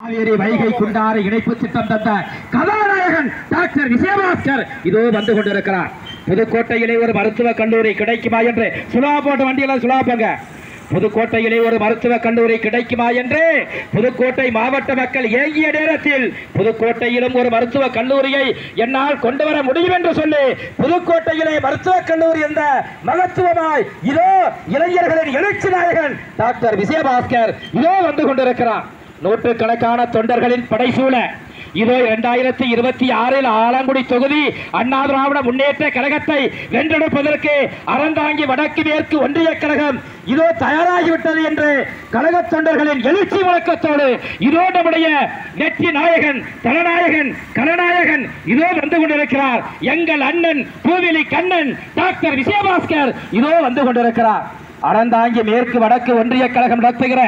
காவேரி வைகை குண்டாறு இணைப்பு திட்டம் தந்த கதாநாயகன் டாக்டர் விஜயபாஸ்கர் இதோ வந்து கொண்டிருக்கிறார் புதுக்கோட்டையிலே ஒரு மருத்துவக் கல்லூரி கிடைக்குமா என்று சுலா போட்ட வண்டியில சுலா போங்க புதுக்கோட்டையிலே ஒரு மருத்துவக் கல்லூரி கிடைக்குமா என்று புதுக்கோட்டை மாவட்ட மக்கள் ஏங்கிய நேரத்தில் புதுக்கோட்டையிலும் ஒரு மருத்துவக் கல்லூரியை என்னால் கொண்டு வர முடியும் என்று சொல்லி புதுக்கோட்டையிலே மருத்துவக் கல்லூரி என்ற மகத்துவமாய் இதோ இளைஞர்களின் எழுச்சி நாயகன் டாக்டர் விஜயபாஸ்கர் இதோ வந்து கொண்டிருக்கிறார் நூற்றுக்கணக்கான தொண்டர்களின் படைசூழ இதோ இரண்டாயிரத்தி இருபத்தி ஆறில் ஆலங்குடி தொகுதி அண்ணா திராவிட முன்னேற்ற கழகத்தை வென்றெடுப்பதற்கு அறந்தாங்கி வடக்கு மேற்கு ஒன்றிய கழகம் இதோ தயாராகிவிட்டது என்று கழக தொண்டர்களின் எழுச்சி வழக்கத்தோடு இதோ நம்முடைய வெற்றி நாயகன் தலநாயகன் கலநாயகன் இதோ வந்து கொண்டிருக்கிறார் எங்கள் அண்ணன் பூவிலி கண்ணன் டாக்டர் விஜயபாஸ்கர் இதோ வந்து கொண்டிருக்கிறார் அறந்தாங்கி மேற்கு வடக்கு ஒன்றிய கழகம் நடத்துகிற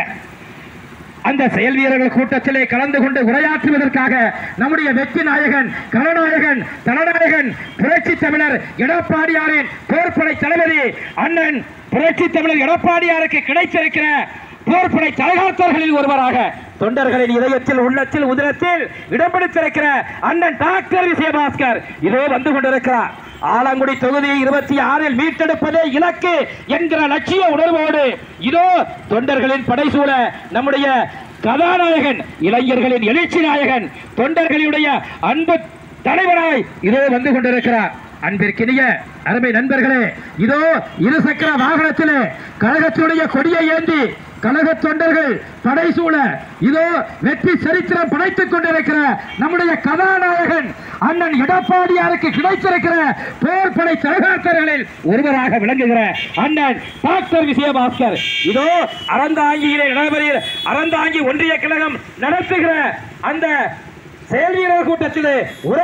அந்த செயல் வீரர்கள் கூட்டத்திலே கலந்து கொண்டு உரையாற்றுவதற்காக நம்முடைய வெற்றி நாயகன் கலநாயகன் தலநாயகன் புரட்சி தமிழர் எடப்பாடியாரின் போர்ப்படை தளபதி அண்ணன் புரட்சி தமிழர் எடப்பாடியாருக்கு கிடைத்திருக்கிற போர்ப்படை தலகாத்தவர்களில் ஒருவராக தொண்டர்களின் இதயத்தில் உள்ளத்தில் உதிரத்தில் இடம் பிடித்திருக்கிற அண்ணன் டாக்டர் விஜயபாஸ்கர் இதோ வந்து கொண்டிருக்கிறார் ஆலங்குடி தொகுதி இருபத்தி ஆறில் மீட்டெடுப்பதே இலக்கு என்கிற லட்சிய உணர்வோடு இதோ தொண்டர்களின் படைசூழ நம்முடைய கதாநாயகன் இளைஞர்களின் எழுச்சி நாயகன் தொண்டர்களுடைய அன்பு தலைவராய் இதோ வந்து கொண்டிருக்கிறார் அன்பிற்கினிய அருமை நண்பர்களே இதோ இருசக்கர வாகனத்திலே கழகத்துடைய கொடியை ஏந்தி கழக தொண்டர்கள் படைசூழ இதோ வெற்றி சரித்திரம் படைத்துக் கொண்டிருக்கிற நம்முடைய கதாநாயகன் அண்ணன் எடப்பாடியாருக்கு கிடைத்திருக்கிற போர் படை தலகாத்தர்களில் ஒருவராக விளங்குகிற அண்ணன் டாக்டர் விஜயபாஸ்கர் இதோ அறந்தாங்கியிலே நடைபெறுகிற அறந்தாங்கி ஒன்றிய கழகம் நடத்துகிற அந்த செயல் வீரர் கூட்டத்திலே உரை